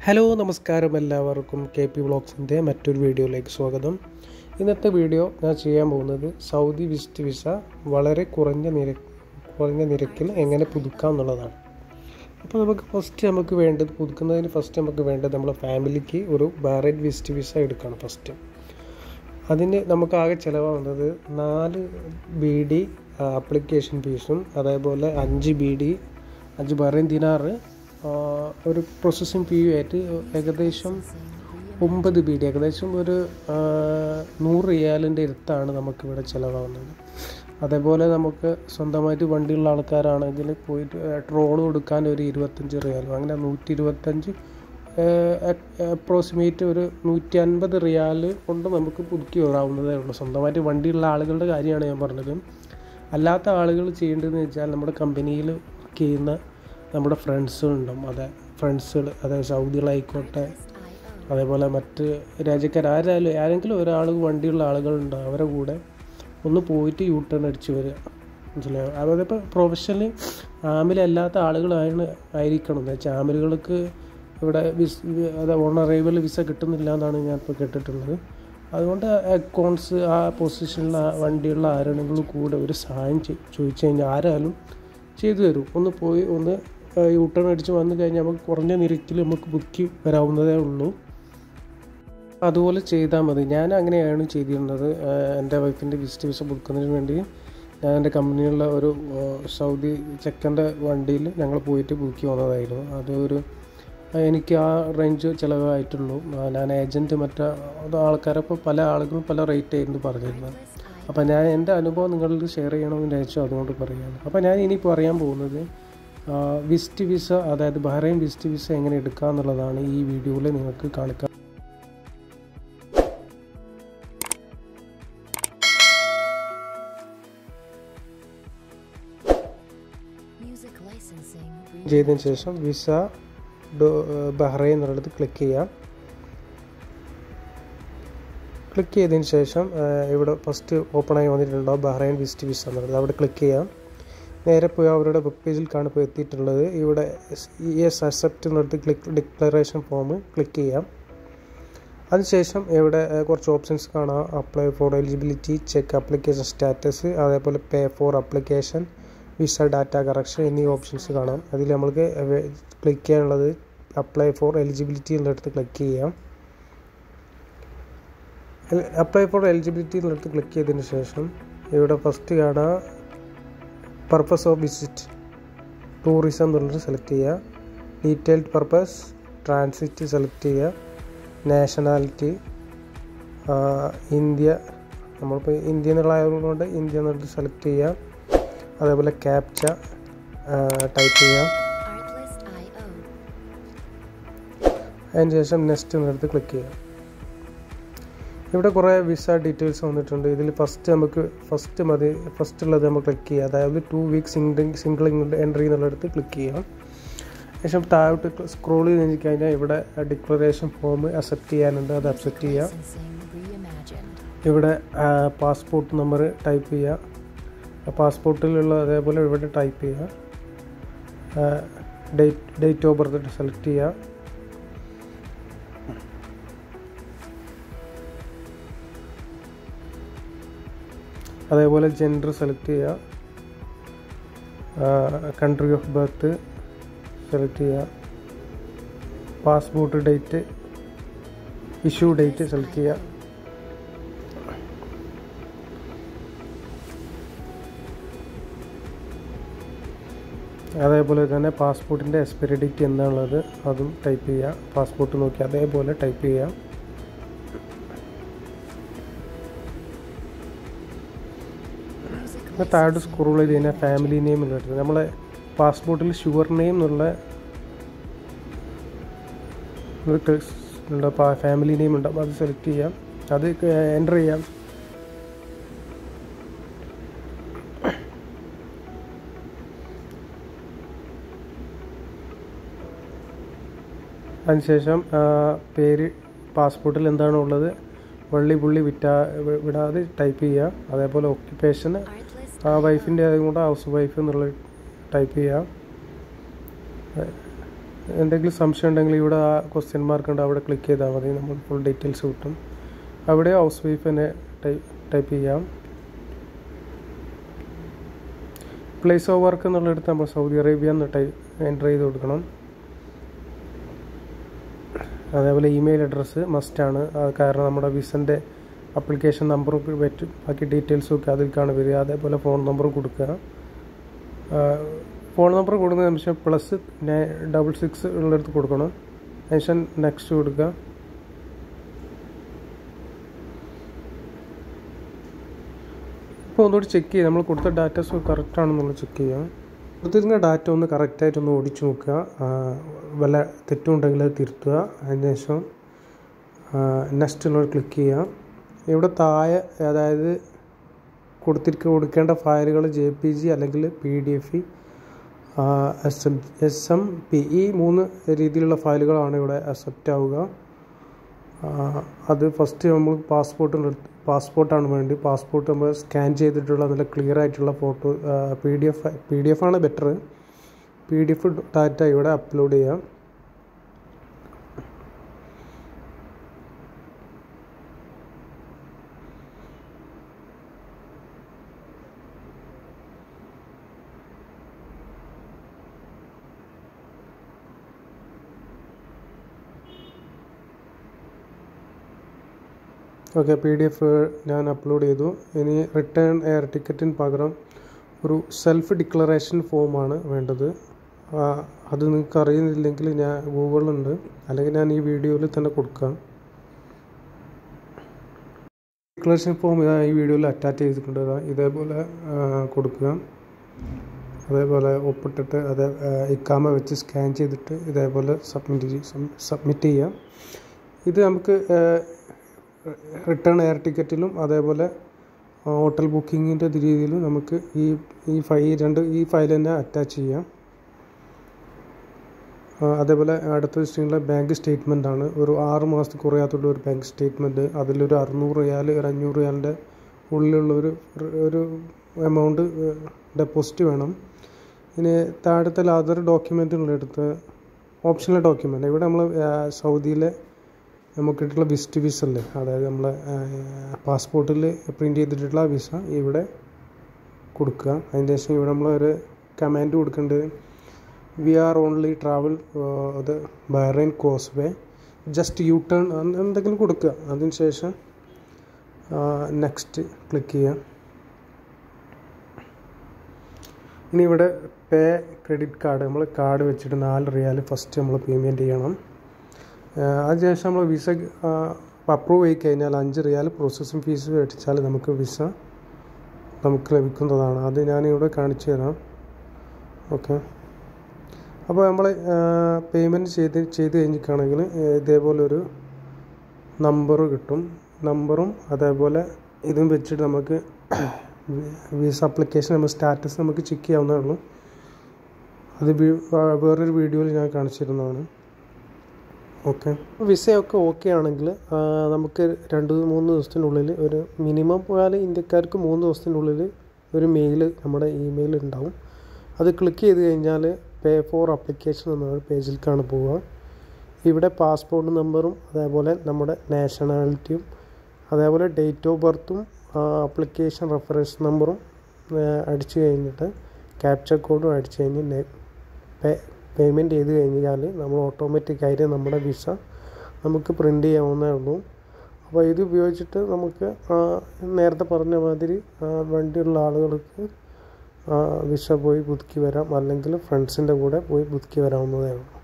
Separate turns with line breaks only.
Hello നമസ്കാരം എല്ലാവർക്കും K P വ്ളോഗ്സിൻ്റെ മറ്റൊരു വീഡിയോയിലേക്ക് സ്വാഗതം ഇന്നത്തെ വീഡിയോ ഞാൻ ചെയ്യാൻ പോകുന്നത് സൗദി വിസിറ്റ് വിസ വളരെ കുറഞ്ഞ നിര കുറഞ്ഞ നിരക്കിൽ എങ്ങനെ പുതുക്കാം എന്നുള്ളതാണ് അപ്പോൾ നമുക്ക് ഫസ്റ്റ് നമുക്ക് വേണ്ടത് പുതുക്കുന്നതിന് ഫസ്റ്റ് നമുക്ക് വേണ്ടത് നമ്മളെ ഫാമിലിക്ക് ഒരു ബാറേറ്റ് വിസിറ്റ് വിസ എടുക്കണം ഫസ്റ്റ് അതിന് നമുക്ക് ആകെ ചിലവാകുന്നത് നാല് ബി ഡി ആപ്ലിക്കേഷൻ ഫീസും അതേപോലെ അഞ്ച് ബി ഡി അഞ്ച് ബറേൻ ദിനാറ് ഒരു പ്രോസസ്സിങ് ഫീ ആയിട്ട് ഏകദേശം ഒമ്പത് ബി ഡി ഏകദേശം ഒരു ആ, നൂറ് റിയാലിൻ്റെ അടുത്താണ് നമുക്കിവിടെ ചിലവാകുന്നത് അതേപോലെ നമുക്ക് സ്വന്തമായിട്ട് വണ്ടിയുള്ള ആൾക്കാരാണെങ്കിൽ പോയിട്ട് ട്രോൾ കൊടുക്കാൻ ഒരു ഇരുപത്തഞ്ച് റിയാലും അങ്ങനെ നൂറ്റി ഇരുപത്തഞ്ച് അപ്രോക്സിമേറ്റ് ഒരു നൂറ്റി അൻപത് റിയാൽ കൊണ്ട് നമുക്ക് പുതുക്കി വരാവുന്നതേ ഉള്ളൂ സ്വന്തമായിട്ട് വണ്ടിയുള്ള ആളുകളുടെ കാര്യമാണ് ഞാൻ പറഞ്ഞത് അല്ലാത്ത ആളുകൾ ചെയ്യേണ്ടതെന്ന് വെച്ചാൽ നമ്മുടെ കമ്പനിയിൽ വർക്ക് ചെയ്യുന്ന നമ്മുടെ ഫ്രണ്ട്സുകളുണ്ടാവും അതെ ഫ്രണ്ട്സുകൾ അതായത് സൗദികളായിക്കോട്ടെ അതേപോലെ മറ്റ് രാജ്യക്കാർ ആരായാലും ആരെങ്കിലും ഒരാൾ വണ്ടിയുള്ള ആളുകളുണ്ടാവും അവരെ കൂടെ ഒന്ന് പോയിട്ട് യൂ ടേൺ അടിച്ച് വരിക മനസ്സിലായോ അതായത് ഇപ്പോൾ പ്രൊഫഷണലി ആമിലല്ലാത്ത ആളുകളാണ് ആയിരിക്കണം എന്ന് വെച്ചാൽ ആമിലുകൾക്ക് ഇവിടെ വിസ് അത് ഓണറേബിൾ വിസ കിട്ടുന്നില്ല എന്നാണ് ഞാൻ ഇപ്പോൾ കേട്ടിട്ടുള്ളത് അതുകൊണ്ട് അക്കൗണ്ട്സ് ആ പൊസിഷനിൽ ആ വണ്ടിയുള്ള ആരാണെങ്കിലും കൂടെ ഒരു സഹായം ചെ- ചോദിച്ചു കഴിഞ്ഞാൽ ആരായാലും ചെയ്തു തരും ഒന്ന് പോയി ഒന്ന് യൂ ടേൺ അടിച്ച് വന്നു കഴിഞ്ഞാൽ നമുക്ക് കുറഞ്ഞ നിരക്കിൽ നമുക്ക് ബുക്ക് വരാവുന്നതേ ഉള്ളൂ അതുപോലെ ചെയ്താൽ മതി ഞാൻ അങ്ങനെയാണ് ചെയ്തിരുന്നത് ആഹ് എൻ്റെ വൈഫിൻ്റെ വിസിറ്റ് വിസ പുതുക്കുന്നതിന് വേണ്ടി ഞാൻ എൻ്റെ കമ്പനിയുള്ള ഒരു ആഹ് സൗദി ചെക്കൻ്റെ വണ്ടിയിൽ ഞങ്ങൾ പോയിട്ട് ബുക്ക് വന്നതായിരുന്നു അത് ഒരു ആഹ് എനിക്ക് ആ റേഞ്ച് ചിലവായിട്ടുള്ളൂ ആഹ് ഞാൻ ഏജൻറ്റ് മറ്റേ അത് ആൾക്കാരപ്പോൾ പല ആളുകളും പല റേറ്റ് ആയിരുന്നു പറഞ്ഞിരുന്നത് അപ്പോൾ ഞാൻ എൻ്റെ അനുഭവം നിങ്ങളിൽ ഷെയർ ചെയ്യണമെന്ന് വിചാരിച്ചു അതുകൊണ്ട് പറയുകയാണ് അപ്പോൾ ഞാൻ ഇനി പറയാൻ പോകുന്നത് വിസിറ്റ് വിസ അതായത് ബഹ്റൈൻ വിസിറ്റ് വിസ എങ്ങനെ എടുക്കുക എന്നുള്ളതാണ് ഈ വീഡിയോയിൽ നിങ്ങൾക്ക് കാണിക്കാൻ
Music licensing.
ചെയ്തതിന് ശേഷം വിസ ഡോ ബഹ്റൈൻ എന്നുള്ളത് ക്ലിക്ക് ചെയ്യാം ക്ലിക്ക് ചെയ്തതിന് ശേഷം ആ, ഇവിടെ ഫസ്റ്റ് ഓപ്പൺ ആയി വന്നിട്ടുണ്ടാവും ബഹ്റൈൻ വിസിറ്റ് വിസ എന്നുള്ളത് അവിടെ ക്ലിക്ക് ചെയ്യാം നേരെ പോയി അവരുടെ വെബ് പേജിൽ ഇപ്പോൾ എത്തിയിട്ടുള്ളത് ഇവിടെ എസ് അക്സെപ്റ്റ് എന്നുള്ളത് ക്ലിക്ക് ഡിക്ലറേഷൻ ഫോം ക്ലിക്ക് ചെയ്യാം അതിനുശേഷം ഇവിടെ ആ, കുറച്ച് ഓപ്ഷൻസ് കാണാം apply for eligibility check application status അതേപോലെ pay for application visa data correction എന്നീ ഓപ്ഷൻസ് കാണാം അതിൽ നമ്മൾക്ക് ക്ലിക്ക് ചെയ്യാനുള്ളത് അപ്ലൈ ഫോർ എലിജിബിലിറ്റി എന്നിടത്ത് ക്ലിക്ക് ചെയ്യാം അപ്ലൈ ഫോർ എലിജിബിലിറ്റി എന്നിടത്ത് ക്ലിക്ക് ചെയ്തതിന് ശേഷം ഇവിടെ ഫസ്റ്റ് കാണാം പർപ്പസ് ഓഫ് വിസിറ്റ് ടൂറിസം എന്നുള്ളത് സെലക്ട് ചെയ്യുക ഡീറ്റെയിൽഡ് പർപ്പസ് ട്രാൻസിറ്റ് സെലക്ട് ചെയ്യുക നാഷണാലിറ്റി ഇന്ത്യ നമ്മളിപ്പോൾ ഇന്ത്യ എന്നുള്ള ആയതുകൊണ്ട് ഇന്ത്യ എന്നുള്ളത് സെലക്ട് ചെയ്യുക അതേപോലെ ക്യാപ്ച ടൈപ്പ് ചെയ്യാം
Artlist.io.
അതിന് ശേഷം നെക്സ്റ്റ് എന്നെടുത്ത് ക്ലിക്ക് ചെയ്യാം ഇവിടെ കുറേ വിസ ഡീറ്റെയിൽസ് വന്നിട്ടുണ്ട് ഇതിൽ ഫസ്റ്റ് നമുക്ക് ഫസ്റ്റ് മതി ഫസ്റ്റ് ഉള്ളത് നമുക്ക് ക്ലിക്ക് ചെയ്യാം അതായത് two week single single entry എന്നുള്ളിടത്ത് ക്ലിക്ക് ചെയ്യാം ശേഷം താഴോട്ട് സ്ക്രോൾ ചെയ്ത് കഴിഞ്ഞാൽ ഇവിടെ ഡിക്ലറേഷൻ ഫോം അക്സെപ്റ്റ് ചെയ്യാനുണ്ട് അത് അക്സെപ്റ്റ് ചെയ്യാം
Licensing reimagined.
ഇവിടെ പാസ്പോർട്ട് നമ്പർ ടൈപ്പ് ചെയ്യുക പാസ്പോർട്ടിലുള്ള അതേപോലെ ഇവിടെ ടൈപ്പ് ചെയ്യുക date date of birth select ചെയ്യുക അതേപോലെ ജെൻഡർ സെലക്ട് ചെയ്യുക കൺട്രി ഓഫ് ബർത്ത് സെലക്ട് ചെയ്യുക passport date issue date select ചെയ്യുക അതേപോലെ തന്നെ പാസ്പോർട്ടിൻ്റെ എക്സ്പയറി ഡേറ്റ് എന്താണുള്ളത് അതും ടൈപ്പ് ചെയ്യുക പാസ്പോർട്ട് നോക്കി അതേപോലെ ടൈപ്പ് ചെയ്യുക
Music
പിന്നെ താഴോട്ട് സ്ക്രോൾ ചെയ്ത് കഴിഞ്ഞാൽ ഫാമിലി നെയിം ഉള്ളത് നമ്മളെ പാസ്പോർട്ടിൽ ഷുവർ നെയിം എന്നുള്ള ഫാമിലി നെയിം ഉണ്ടാവും അത് സെലക്ട് ചെയ്യാം അത് എൻ്റർ ചെയ്യാം അതിനുശേഷം ആ, പേര് പാസ്പോർട്ടിൽ എന്താണോ ഉള്ളത് വള്ളി പുള്ളി വിറ്റാ വി- വിടാതെ ടൈപ്പ് ചെയ്യുക അതേപോലെ ഓക്യുപ്പേഷന്
Artlist.
ആ വൈഫിൻ്റെ അതും കൂടെ ഹൗസ് വൈഫ് എന്നുള്ളത് ടൈപ്പ് ചെയ്യാം എന്തെങ്കിലും സംശയം ഉണ്ടെങ്കിൽ ഇവിടെ ആ ക്വസ്റ്റ്യൻ മാർക്ക് ഉണ്ട് അവിടെ ക്ലിക്ക് ചെയ്താൽ മതി നമ്മൾ ഫുൾ ഡീറ്റെയിൽസ് കിട്ടും അവിടെ ഹൗസ് വൈഫ് തന്നെ ടൈപ്പ് ചെയ്യാം പ്ലേസ് ഓഫ് വർക്ക് എന്നുള്ളിടത്ത് നമ്മൾ സൗദി അറേബ്യ എന്ന് ടൈ എൻ്റർ ചെയ്ത് കൊടുക്കണം അതേപോലെ ഇമെയിൽ അഡ്രസ്സ് മസ്റ്റാണ് കാരണം നമ്മുടെ വിസൻ്റെ അപ്ലിക്കേഷൻ നമ്പറും പറ്റും ബാക്കി ഡീറ്റെയിൽസും ഒക്കെ അതിലേക്കാണ് വരിക അതേപോലെ ഫോൺ നമ്പറും കൊടുക്കുക ഫോൺ നമ്പർ കൊടുക്കുന്ന നിമിഷം പ്ലസ് ഡബിൾ സിക്സ് ഉള്ളിടത്ത് കൊടുക്കണം അതിനുശേഷം നെക്സ്റ്റ് കൊടുക്കുക ഇപ്പോൾ ഒന്നുകൂടി ചെക്ക് ചെയ്യുക നമ്മൾ കൊടുത്ത ഡാറ്റാസ് കറക്റ്റ് ആണെന്നുള്ളത് ചെക്ക് ചെയ്യാം കൊടുത്തിരുന്ന ഡാറ്റ ഒന്ന് കറക്റ്റായിട്ട് ഒന്ന് ഓടിച്ചു നോക്കുക ആ, വല്ല തെറ്റുണ്ടെങ്കിൽ അത് തിരുത്തുക അതിന് ശേഷം നെക്സ്റ്റ് ഉള്ളത് ക്ലിക്ക് ചെയ്യുക ഇവിടെ താഴെ അതായത് കൊടുത്തിരിക്ക കൊടുക്കേണ്ട ഫയലുകൾ ജെ പി ജി അല്ലെങ്കിൽ P D F S M S M P ഈ മൂന്ന് രീതിയിലുള്ള ഫയലുകളാണ് ഇവിടെ അക്സെപ്റ്റ് ആവുക ആ, അത് ഫസ്റ്റ് നമ്മൾ പാസ്പോർട്ടിൻ്റെ പാസ്പോർട്ടാണ് വേണ്ടി പാസ്പോർട്ട് നമ്മൾ സ്കാൻ ചെയ്തിട്ടുള്ള നല്ല ക്ലിയർ ആയിട്ടുള്ള photo P D F P D F ആണ് better P D F data ഇവിടെ അപ്ലോഡ് ചെയ്യാം ഓക്കെ പി ഡി എഫ് ഞാൻ അപ്ലോഡ് ചെയ്തു ഇനി റിട്ടേൺ എയർ ടിക്കറ്റിന് പകരം ഒരു സെൽഫ് ഡിക്ലറേഷൻ ഫോമാണ് വേണ്ടത് ആ, അത് നിങ്ങൾക്ക് അറിയുന്നില്ലെങ്കിൽ ഞാൻ ഗൂഗിളുണ്ട് അല്ലെങ്കിൽ ഞാൻ ഈ വീഡിയോയിൽ തന്നെ കൊടുക്കാം ഡിക്ലറേഷൻ ഫോം ഇതാ ഈ വീഡിയോയിൽ അറ്റാച്ച് ചെയ്തിട്ടുണ്ട് ഇതാ ഇതേപോലെ ആ, കൊടുക്കുക അതേപോലെ ഒപ്പിട്ടിട്ട് അതേ ആ, ഇക്കാമ വെച്ച് സ്കാൻ ചെയ്തിട്ട് ഇതേപോലെ സബ്മിറ്റ് സബ്മിറ്റ് ചെയ്യാം ഇത് നമുക്ക് റിട്ടേൺ എയർ ടിക്കറ്റിലും അതേപോലെ ഹോട്ടൽ ബുക്കിങ്ങിൻ്റെ രീതിയിലും നമുക്ക് ഈ ഈ ഫൈ ഈ രണ്ട് ഈ ഫയൽ തന്നെ അറ്റാച്ച് ചെയ്യാം ആ, അതേപോലെ അടുത്ത സ്ട്രീമിലെ ബാങ്ക് സ്റ്റേറ്റ്മെൻ്റ് ആണ് ഒരു ആറ് മാസത്തിൽ കുറയാത്തുള്ള ഒരു ബാങ്ക് സ്റ്റേറ്റ്മെൻറ്റ് അതിലൊരു അറുന്നൂറ് റിയാൽ ഒരു അഞ്ഞൂറ് റിയാലിൻ്റെ ഉള്ളിലുള്ള ഒരു ഒരു എമൗണ്ട് ഡെപ്പോസിറ്റ് വേണം ഇനി താഴത്തെ അതർ ഡോക്യുമെൻറ്റുകളെടുത്ത് ഓപ്ഷണൽ ഡോക്യുമെൻ്റ് ഇവിടെ നമ്മൾ സൗദിയിലെ നമുക്ക് കിട്ടിയിട്ടുള്ള വിസിറ്റ് വിസ അല്ലേ അതായത് നമ്മളെ പാസ്പോർട്ടിൽ പ്രിൻ്റ് ചെയ്തിട്ടുള്ള വിസ ഇവിടെ കൊടുക്കുക അതിൻ്റെ ശേഷം ഇവിടെ നമ്മൾ ഒരു കമാൻഡ് കൊടുക്കേണ്ടത് വി ആർ ഓൺലി ട്രാവൽ അത് Bahrain causeway just U turn എന്തെങ്കിലും കൊടുക്കുക അതിന് ശേഷം നെക്സ്റ്റ് ക്ലിക്ക് ചെയ്യുക ഇനി ഇവിടെ പേ ക്രെഡിറ്റ് കാർഡ് നമ്മൾ കാർഡ് വെച്ചിട്ട് നാല് റിയാൽ ഫസ്റ്റ് നമ്മൾ പേയ്മെൻറ്റ് ചെയ്യണം ആഹ് അതിനുശേഷം നമ്മൾ വിസ അപ്രൂവ് ആയി കഴിഞ്ഞാൽ അഞ്ച് റിയാൽ പ്രോസസ്സിംഗ് ഫീസ് മേടിച്ചാൽ നമുക്ക് വിസ നമുക്ക് ലഭിക്കുന്നതാണ് അത് ഞാനിവിടെ കാണിച്ചു തരാം ഓക്കെ അപ്പോൾ നമ്മൾ പേയ്മെൻറ്റ് ചെയ്ത് ചെയ്ത് കഴിഞ്ഞിട്ടാണെങ്കിൽ ഇതേപോലെ ഒരു നമ്പർ കിട്ടും നമ്പറും അതേപോലെ ഇതും വെച്ചിട്ട് നമുക്ക് വിസ അപ്ലിക്കേഷൻ നമ്മൾ സ്റ്റാറ്റസ് നമുക്ക് ചെക്ക് ചെയ്യാവുന്നേ ഉള്ളൂ അത് വി- വേറൊരു വീഡിയോയിൽ ഞാൻ കാണിച്ചിരുന്നതാണ് ഓക്കെ വിസയൊക്കെ ഓക്കെ ആണെങ്കിൽ ആ, നമുക്ക് രണ്ട് മൂന്ന് ദിവസത്തിനുള്ളിൽ ഒരു മിനിമം പോയാൽ ഇന്ത്യക്കാർക്ക് മൂന്ന് ദിവസത്തിനുള്ളിൽ ഒരു മെയിൽ നമ്മുടെ ഇമെയിൽ ഉണ്ടാവും അത് ക്ലിക്ക് ചെയ്ത് കഴിഞ്ഞാൽ പേ ഫോർ അപ്ലിക്കേഷൻ എന്ന പേജിലേക്കാണ് പോവുക ഇവിടെ പാസ്പോർട്ട് നമ്പറും അതേപോലെ നമ്മുടെ നാഷണാലിറ്റിയും അതേപോലെ ഡേറ്റ് ഓഫ് ബർത്തും അപ്ലിക്കേഷൻ റെഫറൻസ് നമ്പറും അടിച്ചു കഴിഞ്ഞിട്ട് ക്യാപ്ചർ കോഡും അടിച്ചു കഴിഞ്ഞ് നെ- പേ പേയ്മെൻറ്റ് ചെയ്ത് കഴിഞ്ഞാൽ നമ്മൾ ഓട്ടോമാറ്റിക്കായിട്ട് നമ്മുടെ വിസ നമുക്ക് പ്രിൻ്റ് ചെയ്യാവുന്നേ ഉള്ളൂ അപ്പോൾ ഇത് ഉപയോഗിച്ചിട്ട് നമുക്ക് ആ, നേരത്തെ പറഞ്ഞ മാതിരി ആ, വണ്ടിയുള്ള ആളുകൾക്ക് ആ, വിസ പോയി പുതുക്കി വരാം അല്ലെങ്കിൽ ഫ്രണ്ട്സിൻ്റെ കൂടെ പോയി പുതുക്കി വരാവുന്നതേ ഉള്ളൂ